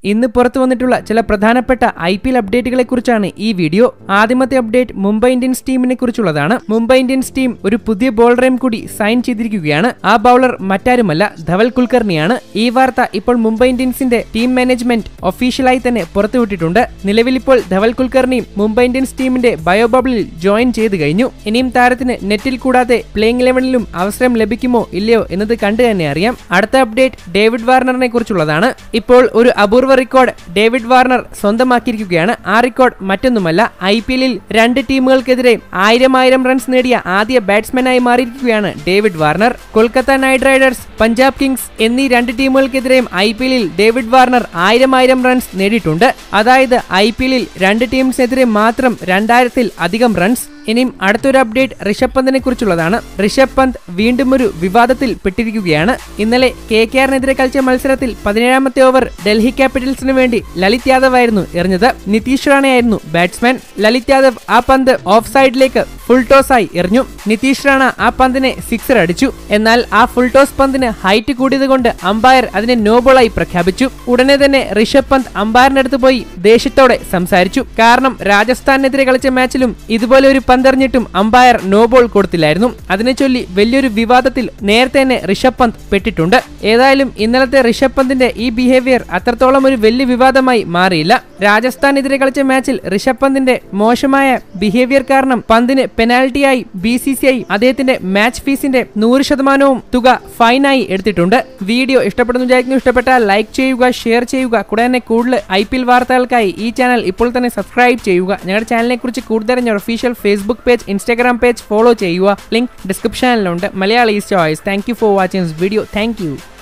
ഇന്ന് പുറത്തു വന്നിട്ടുള്ള ചില പ്രധാനപ്പെട്ട ഐ പി എൽ അപ്ഡേറ്റുകളെ കുറിച്ചാണ് ഈ വീഡിയോ ആദ്യമത്തെ അപ്ഡേറ്റ് മുംബൈ ഇന്ത്യൻസ് ടീമിനെ കുറിച്ചുള്ളതാണ് മുംബൈ ഇന്ത്യൻസ് ടീം ഒരു പുതിയ ബോളറേയും കൂടി സൈൻ ചെയ്തിരിക്കുകയാണ് ആ ബൗളർ മറ്റാരുമല്ല ധവൽ കുൽക്കർണിയാണ് ഈ വാർത്ത ഇപ്പോൾ മുംബൈ ഇന്ത്യൻസിന്റെ ടീം മാനേജ്മെന്റ് ഒഫീഷ്യലായി തന്നെ പുറത്തുവിട്ടിട്ടുണ്ട് നിലവിൽ ഇപ്പോൾ ധവൽ കുൽക്കർണിയും മുംബൈ ഇന്ത്യൻസ് ടീമിന്റെ ബയോ ബബിളിൽ ജോയിൻ ചെയ്ത് കഴിഞ്ഞു ഇനിയും താരത്തിന് നെറ്റിൽ കൂടാതെ പ്ലേയിങ് ഇലവനിലും അവസരം ലഭിക്കുമോ ഇല്ലയോ എന്നത് കണ്ടു തന്നെ അറിയാം അടുത്ത അപ്ഡേറ്റ് ഡേവിഡ് വാർണറിനെ കുറിച്ചുള്ളതാണ് ഇപ്പോൾ ഒരു അപൂർവ റെക്കോർഡ് ഡേവിഡ് വാർണർ സ്വന്തമാക്കിയിരിക്കുകയാണ് ആ റെക്കോർഡ് മറ്റൊന്നുമല്ല ഐ പി എല്ലിൽ രണ്ട് ടീമുകൾക്കെതിരെ ആയിരം ആയിരം റൺസ് നേടിയ ആദ്യ ബാറ്റ്സ്മാനായി മാറിയിരിക്കുകയാണ് David Warner Kolkata Knight Riders Punjab Kings എന്നീ രണ്ട് ടീമുകൾക്കെതിരെയും ഐ പി എല്ലിൽ ഡേവിഡ് വാർണർ ആയിരം ആയിരം റൺസ് നേടിയിട്ടുണ്ട് അതായത് ഐ പി എല്ലിൽ രണ്ട് ടീംസിനെതിരെ മാത്രം രണ്ടായിരത്തിൽ അധികം റൺസ് ഇനിയും അടുത്തൊരു അപ്ഡേറ്റ് ഋഷഭ് പന്തിനെ കുറിച്ചുള്ളതാണ് ഋഷഭ് പന്ത് വീണ്ടും ഒരു വിവാദത്തിൽ പെട്ടിരിക്കുകയാണ് ഇന്നലെ കെ കെ ആറിനെതിരെ കളിച്ച മത്സരത്തിൽ പതിനേഴാമത്തെ ഓവർ ഡൽഹി ക്യാപിറ്റൽസിന് വേണ്ടി ലലിത് യാദവ് ആയിരുന്നു എറിഞ്ഞത് നിതീഷ് റാണയായിരുന്നു ബാറ്റ്സ്മാൻ ലലിത് യാദവ് ആ പന്ത് ഓഫ് സൈഡിലേക്ക് ഫുൾ ടോസ് ആയി എറിഞ്ഞു നിതീഷ് റാണ ആ പന്തിനെ സിക്സർ അടിച്ചു എന്നാൽ ആ ഫുൾ ടോസ് പന്തിന് ഹൈറ്റ് കൂടിയത് കൊണ്ട് അമ്പയർ അതിനെ നോ ബോളായി പ്രഖ്യാപിച്ചു ഉടനെ തന്നെ ഋഷഭ് പന്ത് അമ്പയറിന്റെ അടുത്ത് പോയി ദേഷ്യത്തോടെ സംസാരിച്ചു കാരണം രാജസ്ഥാനെതിരെ കളിച്ച മാച്ചിലും ഇതുപോലെ ഒരു പന്തെറിഞ്ഞിട്ടും അമ്പയർ നോ ബോൾ കൊടുത്തില്ലായിരുന്നു അതിനെ ചൊല്ലി വലിയൊരു വിവാദത്തിൽ നേരത്തെ തന്നെ ഋഷഭ് പന്ത് പെട്ടിട്ടുണ്ട് ഏതായാലും ഇന്നലത്തെ ഋഷഭ് പന്തിന്റെ ഈ ബിഹേവിയർ അത്രത്തോളം ഒരു വലിയ വിവാദമായി മാറിയില്ല രാജസ്ഥാനെതിരെ കളിച്ച മാച്ചിൽ ഋഷഭ് പന്തിന്റെ മോശമായ ബിഹേവിയർ കാരണം പന്തിന് പെനാൽറ്റിയായി ബി സി സി ഐ അദ്ദേഹത്തിന്റെ മാച്ച് ഫീസിന്റെ നൂറ് ശതമാനവും തുക ഫൈനായി എടുത്തിട്ടുണ്ട് വീഡിയോ ഇഷ്ടപ്പെടുന്നു വിചാരിക്കുന്നു ഇഷ്ടപ്പെട്ടാൽ ലൈക്ക് ചെയ്യുക ഷെയർ ചെയ്യുക കൂടെ തന്നെ കൂടുതൽ ഐ പി എൽ വാർത്തകൾക്കായി ഈ ചാനൽ ഇപ്പോൾ തന്നെ സബ്സ്ക്രൈബ് ചെയ്യുക ഞങ്ങളുടെ ചാനലിനെ കുറിച്ച് കൂടുതൽ ഞങ്ങളുടെ official Facebook page Instagram page follow ചെയ്യുക ലിങ്ക് ഡിസ്ക്രിപ്ഷനിലുണ്ട് Malayali choice thank you for watching this video thank U